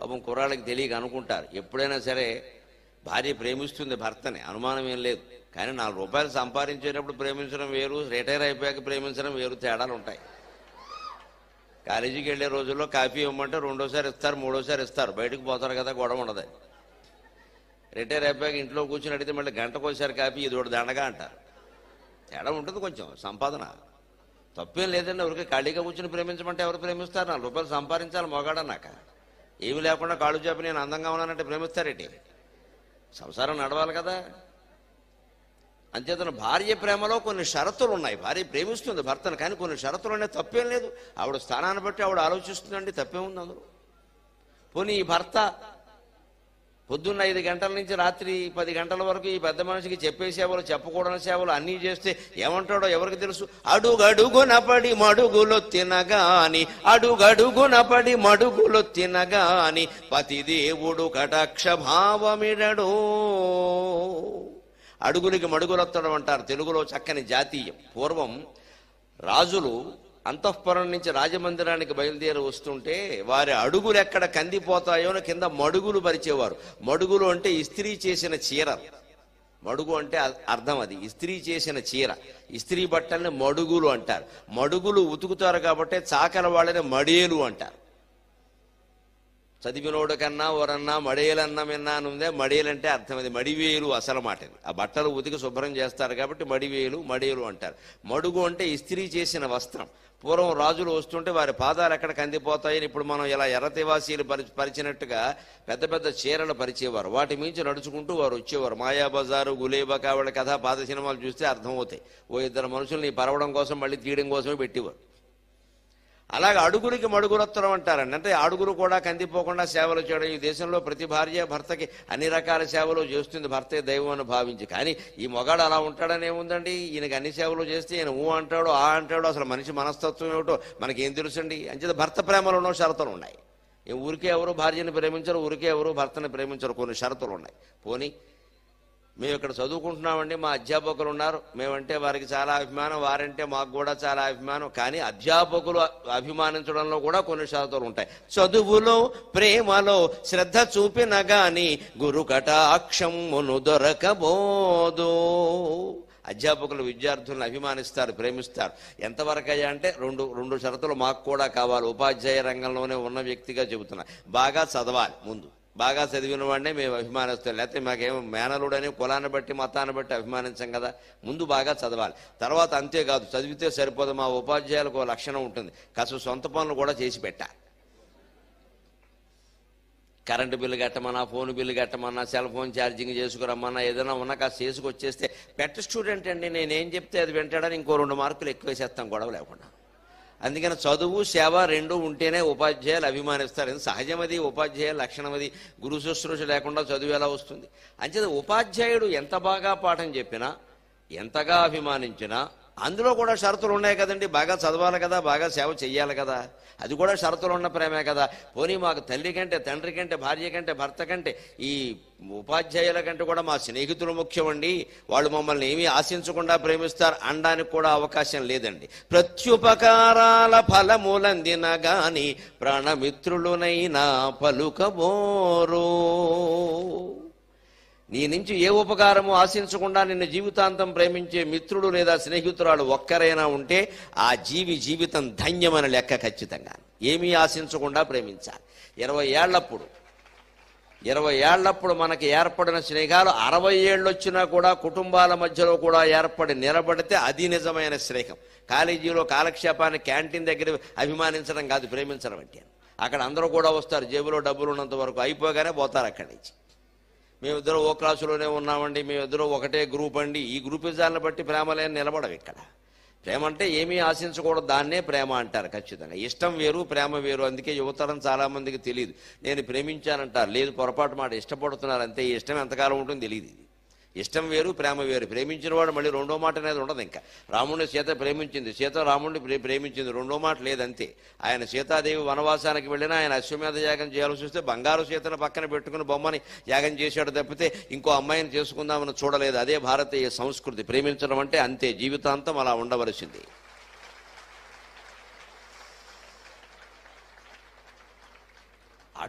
పాపం కుర్రాళ్ళకి తెలియక అనుకుంటారు ఎప్పుడైనా సరే భార్య ప్రేమిస్తుంది భర్తని అనుమానం ఏం లేదు కానీ నాలుగు రూపాయలు సంపాదించేటప్పుడు ప్రేమించడం వేరు రిటైర్ అయిపోయాక ప్రేమించడం వేరు తేడాలు ఉంటాయి కాలేజీకి వెళ్ళే రోజుల్లో కాఫీ ఇవ్వమంటే రెండోసారి ఇస్తారు మూడోసారి ఇస్తారు బయటకు పోతారు కదా గొడవ ఉండదు రిటైర్ అయిపోయాక ఇంట్లో కూర్చుని అడిగితే మళ్ళీ గంటకోసారి కాఫీ ఇది ఒకటి దండగా అంటారు తేడా ఉంటుంది కొంచెం సంపాదన తప్పేం లేదండి ఎవరికి ఖాళీగా కూర్చుని ప్రేమించమంటే ఎవరు ప్రేమిస్తారు నాలుగు రూపాయలు సంపాదించాలి మొగాడన్నాక ఏమి లేకుండా కాళ్ళు చెప్పి నేను అందంగా ఉన్నానంటే ప్రేమిస్తారేటి సంసారం నడవాలి కదా అంచేతన భార్య ప్రేమలో కొన్ని షరతులు ఉన్నాయి భార్య ప్రేమిస్తుంది భర్తను కానీ కొన్ని షరతులు ఉన్నాయి తప్పేం లేదు ఆవిడ స్థానాన్ని బట్టి ఆవిడ ఆలోచిస్తుందండి తప్పేముంది అందులో పోనీ ఈ భర్త పొద్దున్న ఐదు గంటల నుంచి రాత్రి పది గంటల వరకు ఈ పెద్ద మనిషికి చెప్పే సేవలు చెప్పకూడని సేవలు అన్నీ చేస్తే ఏమంటాడో ఎవరికి తెలుసు అడుగడుగున పడి మడుగులో తినగాని అడుగడుగున పడి మడుగులో తినగాని పతిదేవుడు కటాక్ష భావమిడడు అడుగులకి మడుగులొత్తడం అంటారు తెలుగులో చక్కని జాతీయం పూర్వం రాజులు అంతఃపురం నుంచి రాజమందిరానికి బయలుదేరి వస్తుంటే వారి అడుగులు ఎక్కడ కందిపోతాయో అని కింద మడుగులు పరిచేవారు మడుగులు అంటే ఇస్త్రీ చేసిన చీర మడుగు అంటే అ- అర్థం అది ఇస్త్రీ చేసిన చీర ఇస్త్రీ బట్టల్ని మడుగులు అంటారు మడుగులు ఉతుకుతారు కాబట్టి చాకల వాళ్ళని మడేలు అంటారు చదివినోడు కన్నా ఓరన్నా మడేలన్నా విన్నా అని ఉందే మడేలంటే అర్థం అది మడివేలు అసలు మాట ఇది. ఆ బట్టలు ఉతికి శుభ్రం చేస్తారు కాబట్టి మడివేలు మడేలు అంటారు మడుగు అంటే ఇస్త్రీ చేసిన వస్త్రం పూర్వం రాజులు వస్తుంటే వారి పాదాలు ఎక్కడ కందిపోతాయని ఇప్పుడు మనం ఇలా ఎర్రతివాసీలు పరి పరిచినట్టుగా పెద్ద పెద్ద చీరలు పరిచేవారు వాటి మించి నడుచుకుంటూ వారు వచ్చేవారు మాయాబజారు గులేబకా వాళ్ళ కథ పాత సినిమాలు చూస్తే అర్థమవుతాయి ఓ ఇద్దరు మనుషుల్ని పరవడం కోసం మళ్ళీ తీయడం కోసమే పెట్టేవారు అలాగే అడుగులకి మడుగులొత్తడం అంటారండి అంటే అడుగులు కూడా కందిపోకుండా సేవలు చేయడం ఈ దేశంలో ప్రతి భార్య భర్తకి అన్ని రకాల సేవలు చేస్తుంది భర్తే దైవం అని భావించి కానీ ఈ మొగాడు అలా ఉంటాడని ఏముందండి ఈయనకి అన్ని సేవలు చేస్తే ఈయన ఊ అంటాడు ఆ అంటాడు అసలు మనిషి మనస్తత్వం ఏమిటో మనకేం తెలుసండి అంచేత భర్త ప్రేమలోనో షరతులు ఉన్నాయి ఈ ఊరికే ఎవరు భార్యని ప్రేమించరు ఊరికే ఎవరు భర్తని ప్రేమించరు కొన్ని షరతులు ఉన్నాయి పోనీ మేము ఇక్కడ చదువుకుంటున్నామండి మా అధ్యాపకులు ఉన్నారు మేమంటే వారికి చాలా అభిమానం వారంటే మాకు కూడా చాలా అభిమానం కానీ అధ్యాపకులు అభిమానించడంలో కూడా కొన్ని షరతులు ఉంటాయి చదువులో ప్రేమలో శ్రద్ధ చూపిన గాని గురు కటాక్షమును దొరకబోదు అధ్యాపకులు విద్యార్థులను అభిమానిస్తారు ప్రేమిస్తారు ఎంతవరకు అయ్యా అంటే రెండు రెండు షరతులు మాకు కూడా కావాలి ఉపాధ్యాయ రంగంలోనే ఉన్న వ్యక్తిగా చెబుతున్నా బాగా చదవాలి ముందు బాగా చదివిన వాడినే మేము అభిమానిస్తాం లేకపోతే మాకేమో మేనలుడని కులాన్ని బట్టి మతాన్ని బట్టి అభిమానించాం కదా ముందు బాగా చదవాలి తర్వాత అంతేకాదు చదివితే సరిపోదు మా ఉపాధ్యాయులకు ఓ లక్షణం ఉంటుంది కాస్త సొంత పనులు కూడా చేసి పెట్టాలి కరెంటు బిల్లు కట్టమన్నా ఫోన్ బిల్లు కట్టమన్నా సెల్ ఫోన్ ఛార్జింగ్ చేసుకురమ్మన్నా ఏదైనా ఉన్నా కాస్త చేసుకొచ్చేస్తే పెద్ద స్టూడెంట్ అండి నేనేం చెప్తే అది వింటాడని ఇంకో రెండు మార్కులు ఎక్కువ వేసేస్తాం గొడవ లేకుండా అందుకని చదువు సేవ రెండు ఉంటేనే ఉపాధ్యాయులు అభిమానిస్తారు ఇది సహజమది ఉపాధ్యాయుల లక్షణమది గురు శుశ్రూష లేకుండా చదువు ఎలా వస్తుంది అంచేత ఉపాధ్యాయుడు ఎంత బాగా పాఠం చెప్పినా ఎంతగా అభిమానించినా అందులో కూడా షరతులు ఉన్నాయి కదండి బాగా చదవాలి కదా బాగా సేవ చెయ్యాలి కదా అది కూడా షరతులు ఉన్న ప్రేమే కదా పోనీ మాకు తల్లి కంటే తండ్రి కంటే భార్య కంటే భర్త కంటే ఈ ఉపాధ్యాయుల కంటే కూడా మా స్నేహితులు ముఖ్యమండి వాళ్ళు మమ్మల్ని ఏమీ ఆశించకుండా ప్రేమిస్తారు అనడానికి కూడా అవకాశం లేదండి ప్రత్యుపకారాల ఫలములందిన గాని ప్రాణమిత్రులునైనా పలుకబోరు నీ నుంచి ఏ ఉపకారము ఆశించకుండా నిన్ను జీవితాంతం ప్రేమించే మిత్రుడు లేదా స్నేహితురాలు ఒక్కరైనా ఉంటే ఆ జీవి జీవితం ధన్యమని లెక్క ఖచ్చితంగా ఏమీ ఆశించకుండా ప్రేమించాలి ఇరవై ఏళ్లప్పుడు ఇరవై ఏళ్లప్పుడు మనకి ఏర్పడిన స్నేహాలు అరవై ఏళ్ళు వచ్చినా కూడా కుటుంబాల మధ్యలో కూడా ఏర్పడి నిలబడితే అది నిజమైన స్నేహం కాలేజీలో కాలక్షేపాన్ని క్యాంటీన్ దగ్గర అభిమానించడం కాదు ప్రేమించడం అంటే అక్కడ అందరూ కూడా వస్తారు జేబులో డబ్బులు ఉన్నంత వరకు అయిపోగానే పోతారు అక్కడి నుంచి మేమిద్దరం ఓ క్లాసులోనే ఉన్నామండి మేమిద్దరం ఒకటే గ్రూప్ అండి ఈ గ్రూపిజాలను బట్టి ప్రేమలేని నిలబడవు ఇక్కడ ప్రేమ అంటే ఏమీ ఆశించకూడదు దాన్నే ప్రేమ అంటారు ఖచ్చితంగా ఇష్టం వేరు ప్రేమ వేరు అందుకే యువతరం చాలా మందికి తెలియదు నేను ప్రేమించానంటారు లేదు పొరపాటు మాట ఇష్టపడుతున్నారు అంతే ఈ ఇష్టం ఎంతకాలం ఉంటుందో తెలియదు ఇది ఇష్టం వేరు ప్రేమ వేరు ప్రేమించిన వాడు మళ్ళీ రెండో మాట అనేది ఉండదు ఇంకా రాముడిని సీత ప్రేమించింది సీత రాముడిని ప్రే- ప్రేమించింది రెండో మాట లేదంతే ఆయన సీతాదేవి వనవాసానికి వెళ్ళినా ఆయన అశ్వమేధ యాగం చేయాల్సి వస్తే బంగారు సీతను పక్కన పెట్టుకుని బొమ్మని యాగం చేశాడు తప్పితే ఇంకో అమ్మాయిని చేసుకుందామని చూడలేదు అదే భారతీయ సంస్కృతి ప్రేమించడం అంటే అంతే జీవితాంతం అలా ఉండవలసింది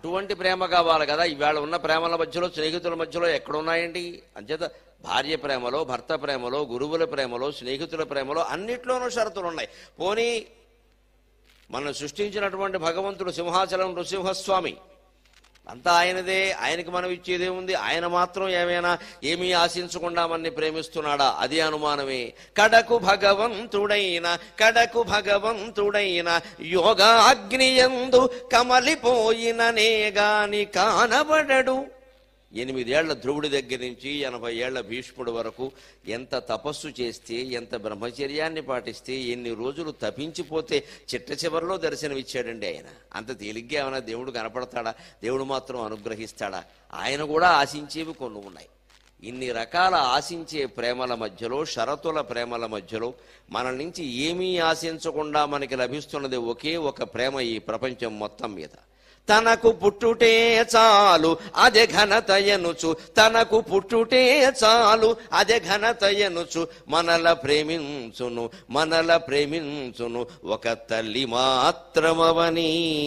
అటువంటి ప్రేమ కావాలి కదా ఇవాళ ఉన్న ప్రేమల మధ్యలో స్నేహితుల మధ్యలో ఎక్కడున్నాయండి అంచేత భార్య ప్రేమలో భర్త ప్రేమలో గురువుల ప్రేమలో స్నేహితుల ప్రేమలో అన్నిట్లోనూ షరతులు ఉన్నాయి పోనీ మనం సృష్టించినటువంటి భగవంతుడు సింహాచలం నృసింహస్వామి అంతా ఆయనదే ఆయనకి మనం ఇచ్చేదే ఉంది ఆయన మాత్రం ఏమైనా ఏమీ ఆశించకుండా మనని ప్రేమిస్తున్నాడా అది అనుమానమే కడకు భగవంతుడైన కడకు భగవంతుడైన యోగాగ్నియందు కమలిపోయిననే గాని కానబడడు ఎనిమిదేళ్ల ధ్రువుడి దగ్గర నుంచి ఎనభై ఏళ్ల భీష్ముడి వరకు ఎంత తపస్సు చేస్తే ఎంత బ్రహ్మచర్యాన్ని పాటిస్తే ఎన్ని రోజులు తపించిపోతే చిట్ట చివరిలో దర్శనమిచ్చాడండి ఆయన అంత తేలిగ్గా ఏమైనా దేవుడు కనపడతాడా దేవుడు మాత్రం అనుగ్రహిస్తాడా ఆయన కూడా ఆశించేవి కొన్ని ఉన్నాయి ఇన్ని రకాల ఆశించే ప్రేమల మధ్యలో షరతుల ప్రేమల మధ్యలో మన నుంచి ఏమీ ఆశించకుండా మనకి లభిస్తున్నది ఒకే ఒక ప్రేమ ఈ ప్రపంచం మొత్తం మీద తనకు పుట్టుటే చాలు అదే ఘనతయనుచు తనకు పుట్టుటే చాలు అదే ఘనతయనుచు మనల ప్రేమించును మనల ప్రేమించును ఒక తల్లి మాత్రమవని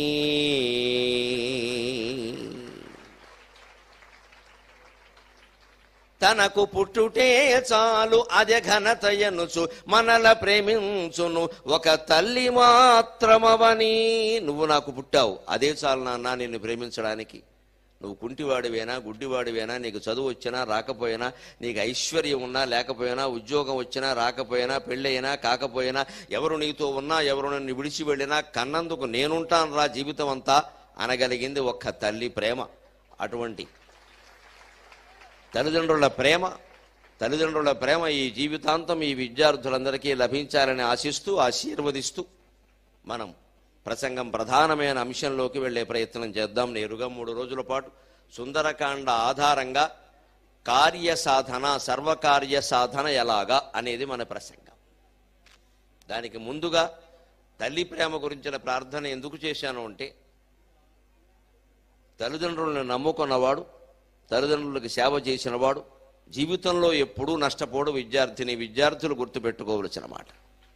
తనకు పుట్టుటే చాలు అదే ఘనతయనుచు మనల ప్రేమించును ఒక తల్లి మాత్రమవని నువ్వు నాకు పుట్టావు అదే చాలు నాన్న నిన్ను ప్రేమించడానికి నువ్వు కుంటివాడివేనా గుడ్డివాడివేనా నీకు చదువు వచ్చినా రాకపోయినా నీకు ఐశ్వర్యం ఉన్నా లేకపోయినా ఉద్యోగం వచ్చినా రాకపోయినా పెళ్ళైనా కాకపోయినా ఎవరు నీతో ఉన్నా ఎవరు నన్ను విడిచి వెళ్ళినా కన్నందుకు నేనుంటాను రా జీవితం అంతా అనగలిగింది ఒక్క తల్లి ప్రేమ అటువంటి తల్లిదండ్రుల ప్రేమ తల్లిదండ్రుల ప్రేమ ఈ జీవితాంతం ఈ విద్యార్థులందరికీ లభించాలని ఆశిస్తూ ఆశీర్వదిస్తూ మనం ప్రసంగం ప్రధానమైన అంశంలోకి వెళ్ళే ప్రయత్నం చేద్దాం నేరుగా మూడు రోజుల పాటు సుందరకాండ ఆధారంగా కార్య సాధన సర్వకార్య సాధన ఎలాగా అనేది మన ప్రసంగం దానికి ముందుగా తల్లి ప్రేమ గురించిన ప్రార్థన ఎందుకు చేశాను అంటే తల్లిదండ్రులను నమ్ముకున్నవాడు తల్లిదండ్రులకు సేవ చేసినవాడు జీవితంలో ఎప్పుడూ నష్టపోడు విద్యార్థిని విద్యార్థులు గుర్తుపెట్టుకోవలసిన మాట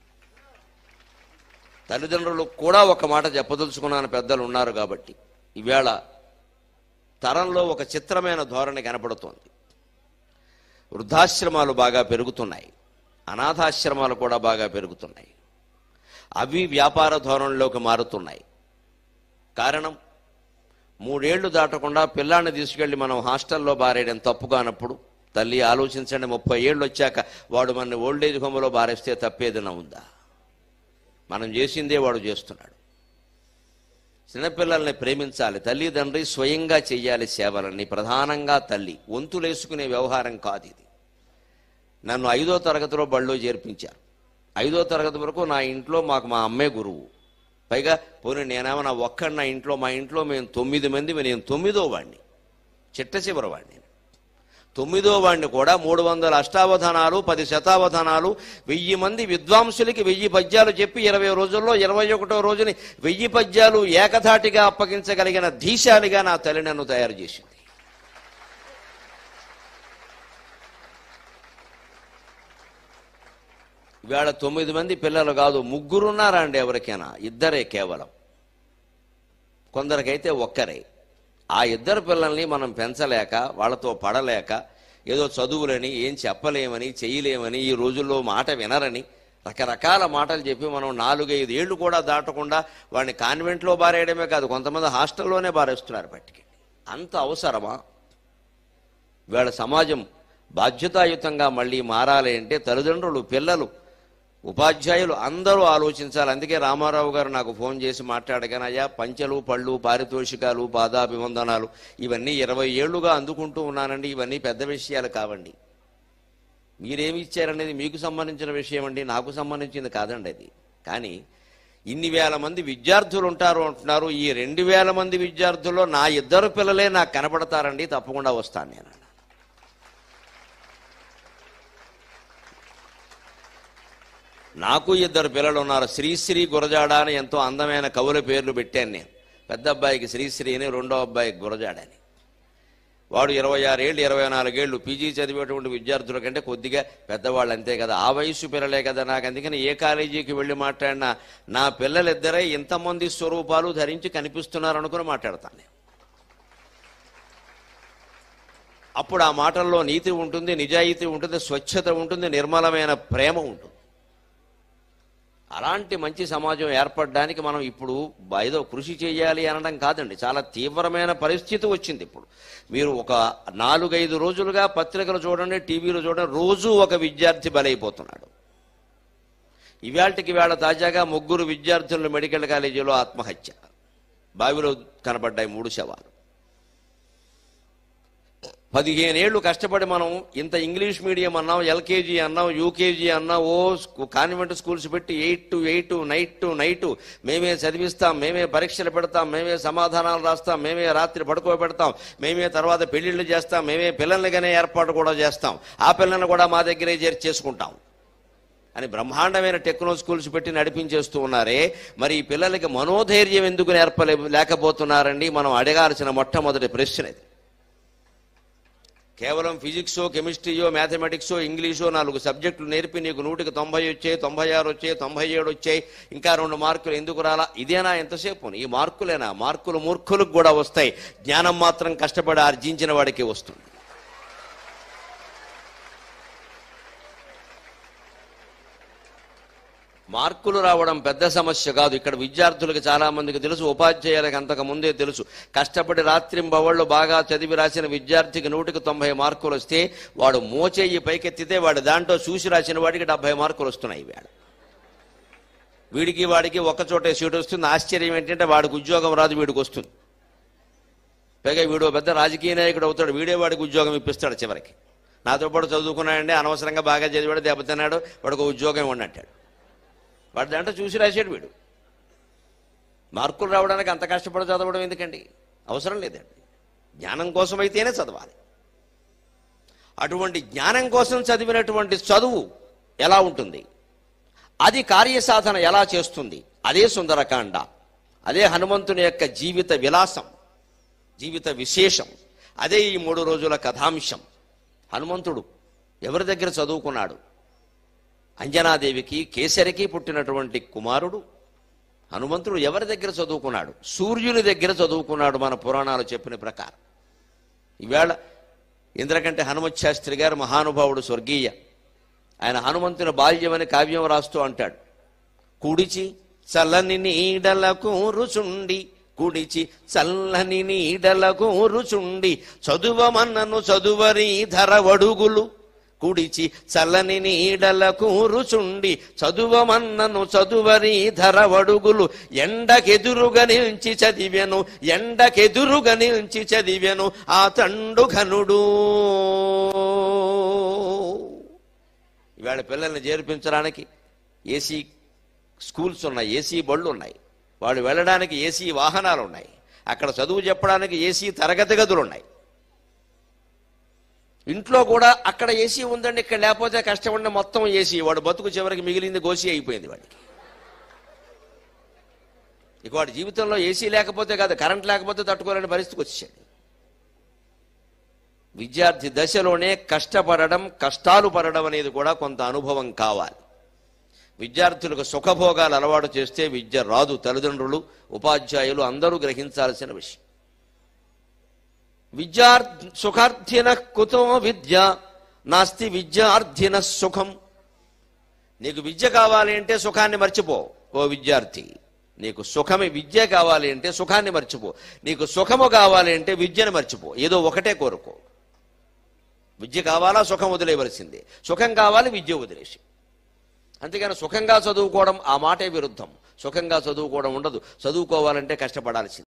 తల్లిదండ్రులు కూడా ఒక మాట చెప్పదలుచుకున్నాను పెద్దలు ఉన్నారు కాబట్టి ఈవేళ తరంలో ఒక చిత్రమైన ధోరణి కనపడుతోంది వృద్ధాశ్రమాలు బాగా పెరుగుతున్నాయి అనాథాశ్రమాలు కూడా బాగా పెరుగుతున్నాయి అవి వ్యాపార ధోరణిలోకి మారుతున్నాయి కారణం మూడేళ్లు దాటకుండా పిల్లాన్ని తీసుకెళ్లి మనం హాస్టల్లో బారేయడం తప్పు కానప్పుడు తల్లి ఆలోచించండి ముప్పై ఏళ్ళు వచ్చాక వాడు మన ఓల్డేజ్ హోమ్లో బారేస్తే తప్పేదైనా ఉందా మనం చేసిందే వాడు చేస్తున్నాడు చిన్నపిల్లల్ని ప్రేమించాలి తల్లిదండ్రి స్వయంగా చెయ్యాలి సేవలని ప్రధానంగా తల్లి వంతులేసుకునే వ్యవహారం కాదు ఇది నన్ను ఐదో తరగతిలో బడిలో చేర్పించారు ఐదో తరగతి వరకు నా ఇంట్లో మాకు మా అమ్మే గురువు పైగా పోనీ నేనేమన్నా ఒక్కడి నా ఇంట్లో మా ఇంట్లో మేము తొమ్మిది మంది నేను తొమ్మిదో వాడిని చిట్ట చివరి వాడిని తొమ్మిదో వాడిని కూడా మూడు వందల అష్టావధానాలు పది శతావధానాలు వెయ్యి మంది విద్వాంసులకి వెయ్యి పద్యాలు చెప్పి ఇరవై రోజుల్లో ఇరవై ఒకటో రోజుని వెయ్యి పద్యాలు ఏకధాటిగా అప్పగించగలిగిన ధీశాలిగా నా తల్లి నన్ను తయారు చేసింది ఇవాళ తొమ్మిది మంది పిల్లలు కాదు ముగ్గురున్నారా అండి ఎవరికైనా ఇద్దరే కేవలం కొందరికైతే ఒక్కరే ఆ ఇద్దరు పిల్లల్ని మనం పెంచలేక వాళ్ళతో పడలేక ఏదో చదువులని ఏం చెప్పలేమని చేయలేమని ఈ రోజుల్లో మాట వినరని రకరకాల మాటలు చెప్పి మనం నాలుగైదు ఏళ్ళు కూడా దాటకుండా వాడిని కాన్వెంట్లో బారేయడమే కాదు కొంతమంది హాస్టల్లోనే బారేస్తున్నారు బట్టికి అంత అవసరమా వీళ్ళ సమాజం బాధ్యతాయుతంగా మళ్ళీ మారాలి అంటే తల్లిదండ్రులు పిల్లలు ఉపాధ్యాయులు అందరూ ఆలోచించాలి అందుకే రామారావు గారు నాకు ఫోన్ చేసి మాట్లాడగానే అయ్యా పంచెలు పళ్ళు పారితోషికాలు పాదాభివందనాలు ఇవన్నీ ఇరవై ఏళ్లుగా అందుకుంటూ ఉన్నానండి ఇవన్నీ పెద్ద విషయాలు కావండి మీరేమి ఇచ్చారనేది మీకు సంబంధించిన విషయం అండి నాకు సంబంధించింది కాదండి అది కానీ ఇన్ని వేల మంది విద్యార్థులు ఉంటారు అంటున్నారు ఈ రెండు వేల మంది విద్యార్థుల్లో నా ఇద్దరు పిల్లలే నాకు కనపడతారండి తప్పకుండా వస్తాను నేను నాకు ఇద్దరు పిల్లలు ఉన్నారు శ్రీశ్రీ గురజాడ అని ఎంతో అందమైన కవుల పేర్లు పెట్టాను నేను పెద్ద అబ్బాయికి శ్రీశ్రీ అని రెండో అబ్బాయికి గురజాడ అని వాడు ఇరవై ఆరేళ్ళు ఇరవై నాలుగేళ్ళు పీజీ చదివేటువంటి విద్యార్థుల కంటే కొద్దిగా పెద్దవాళ్ళు అంతే కదా ఆ వయసు పిల్లలే కదా నాకు అందుకని ఏ కాలేజీకి వెళ్ళి మాట్లాడినా నా పిల్లలిద్దరే ఇంతమంది స్వరూపాలు ధరించి కనిపిస్తున్నారు అనుకుని మాట్లాడతాను నేను అప్పుడు ఆ మాటల్లో నీతి ఉంటుంది నిజాయితీ ఉంటుంది స్వచ్ఛత ఉంటుంది నిర్మలమైన ప్రేమ ఉంటుంది అలాంటి మంచి సమాజం ఏర్పడడానికి మనం ఇప్పుడు ఏదో కృషి చేయాలి అనడం కాదండి చాలా తీవ్రమైన పరిస్థితి వచ్చింది ఇప్పుడు మీరు ఒక నాలుగైదు రోజులుగా పత్రికలు చూడండి టీవీలు చూడండి రోజు ఒక విద్యార్థి బలైపోతున్నాడు ఇవాళకి వేళ తాజాగా ముగ్గురు విద్యార్థులను మెడికల్ కాలేజీలో ఆత్మహత్య బావిలో కనబడ్డాయి మూడు శవాలు పదిహేనేళ్లు కష్టపడి మనం ఇంత ఇంగ్లీష్ మీడియం అన్నాం ఎల్కేజీ అన్నాం యూకేజీ అన్నాం ఓ స్కూ- కాన్వెంట్ స్కూల్స్ పెట్టి eight to eight night to night మేమే చదివిస్తాం మేమే పరీక్షలు పెడతాం మేమే సమాధానాలు రాస్తాం మేమే రాత్రి పడుకోబెడతాం మేమే తర్వాత పెళ్లిళ్ళు చేస్తాం మేమే పిల్లలగానే ఏర్పాటు కూడా చేస్తాం ఆ పిల్లల్ని కూడా మా దగ్గరే చేర్చేసుకుంటాం అని బ్రహ్మాండమైన టెక్నో స్కూల్స్ పెట్టి నడిపించేస్తూ ఉన్నారే మరి ఈ పిల్లలకి మనోధైర్యం ఎందుకు నేర్పలే లేకపోతున్నారండి మనం అడగాల్సిన మొట్టమొదటి ప్రశ్న ఇది కేవలం ఫిజిక్సో కెమిస్ట్రీయో మ్యాథమెటిక్సో ఇంగ్లీషో నాలుగు సబ్జెక్టులు నేర్పి నీకు నూటికి తొంభై వచ్చాయి తొంభై ఆరు వచ్చాయి తొంభై ఏడు వచ్చాయి ఇంకా రెండు మార్కులు ఎందుకు రాలా ఇదేనా ఎంతసేపు ఈ మార్కులేనా మార్కులు మూర్ఖులకు కూడా వస్తాయి జ్ఞానం మాత్రం కష్టపడి ఆర్జించిన వాడికి వస్తుంది మార్కులు రావడం పెద్ద సమస్య కాదు ఇక్కడ విద్యార్థులకు చాలా మందికి తెలుసు ఉపాధ్యాయులకు అంతకు ముందే తెలుసు కష్టపడి రాత్రింబవళ్ళు బాగా చదివి రాసిన విద్యార్థికి నూటికి తొంభై మార్కులు వస్తే వాడు మోచేయి పైకెత్తితే వాడు దాంట్లో చూసి రాసిన వాడికి డెబ్బై మార్కులు వస్తున్నాయి వేళ వీడికి వాడికి ఒక చోటే సీటు వస్తుంది ఆశ్చర్యం ఏంటంటే వాడికి ఉద్యోగం రాదు వీడికి వస్తుంది పైగా వీడు ఓ పెద్ద రాజకీయ నాయకుడు అవుతాడు వీడే వాడికి ఉద్యోగం ఇప్పిస్తాడు చివరికి నాతో పాటు చదువుకున్నాడండి అనవసరంగా బాగా చదివాడు దెబ్బతిన్నాడు వాడికి ఒక ఉద్యోగం ఇవ్వండి అంటాడు వాడు దాంట్లో చూసి రాశాడు వీడు మార్కులు రావడానికి అంత కష్టపడి చదవడం ఎందుకండి అవసరం లేదండి జ్ఞానం కోసం అయితేనే చదవాలి అటువంటి జ్ఞానం కోసం చదివినటువంటి చదువు ఎలా ఉంటుంది అది కార్యసాధన ఎలా చేస్తుంది అదే సుందరకాండ అదే హనుమంతుని యొక్క జీవిత విలాసం జీవిత విశేషం అదే ఈ మూడు రోజుల కథాంశం హనుమంతుడు ఎవరి దగ్గర చదువుకున్నాడు అంజనాదేవికి కేసరికి పుట్టినటువంటి కుమారుడు హనుమంతుడు ఎవరి దగ్గర చదువుకున్నాడు సూర్యుని దగ్గర చదువుకున్నాడు మన పురాణాలు చెప్పిన ప్రకారం ఈవేళ ఇంద్రకంటే హనుమత్ శాస్త్రి గారు మహానుభావుడు స్వర్గీయ ఆయన హనుమంతుని బాల్యమని కావ్యం రాస్తూ అంటాడు కుడిచి చల్లని నీడలకు రుచుండి కుడిచి చల్లని నీడలకు రుచుండి చదువమన్నను చదువరి ధరవడుగులు కుడిచి చల్లని నీడలకు రుచుండి చదువమన్నను చదువరి ధరవడుగులు ఎండకెదురుగా నిలిచి చదివెను ఎండకెదురుగా నిలిచి చదివెను ఆ తండు ఘనుడు ఇవాళ పిల్లల్ని చేర్పించడానికి ఏసీ స్కూల్స్ ఉన్నాయి ఏసీ బళ్ళు ఉన్నాయి వాళ్ళు వెళ్ళడానికి ఏసీ వాహనాలు ఉన్నాయి అక్కడ చదువు చెప్పడానికి ఏసీ తరగతి గదులు ఉన్నాయి ఇంట్లో కూడా అక్కడ ఏసీ ఉందండి ఇక్కడ లేకపోతే కష్టపడి మొత్తం ఏసీ వాడు బతుకు చివరికి మిగిలింది గోసి అయిపోయింది వాడికి ఇక వాడి జీవితంలో ఏసీ లేకపోతే కాదు కరెంట్ లేకపోతే తట్టుకోలేని పరిస్థితికి వచ్చేసాడు విద్యార్థి దశలోనే కష్టపడడం కష్టాలు పడడం అనేది కూడా కొంత అనుభవం కావాలి విద్యార్థులకు సుఖభోగాలు అలవాటు చేస్తే విద్య రాదు తల్లిదండ్రులు ఉపాధ్యాయులు అందరూ గ్రహించాల్సిన విషయం విద్యార్థి సుఖార్థిన కుతో విద్య నాస్తి విద్యార్థిన సుఖం నీకు విద్య కావాలి అంటే సుఖాన్ని మర్చిపో ఓ విద్యార్థి నీకు సుఖమే విద్య కావాలి అంటే సుఖాన్ని మర్చిపో నీకు సుఖము కావాలి అంటే విద్యను మర్చిపో ఏదో ఒకటే కోరుకో విద్య కావాలా సుఖం వదిలేయవలసిందే సుఖం కావాలి విద్య వదిలేసి అంతేగాని సుఖంగా చదువుకోవడం ఆ మాటే విరుద్ధం సుఖంగా చదువుకోవడం ఉండదు చదువుకోవాలంటే కష్టపడాల్సింది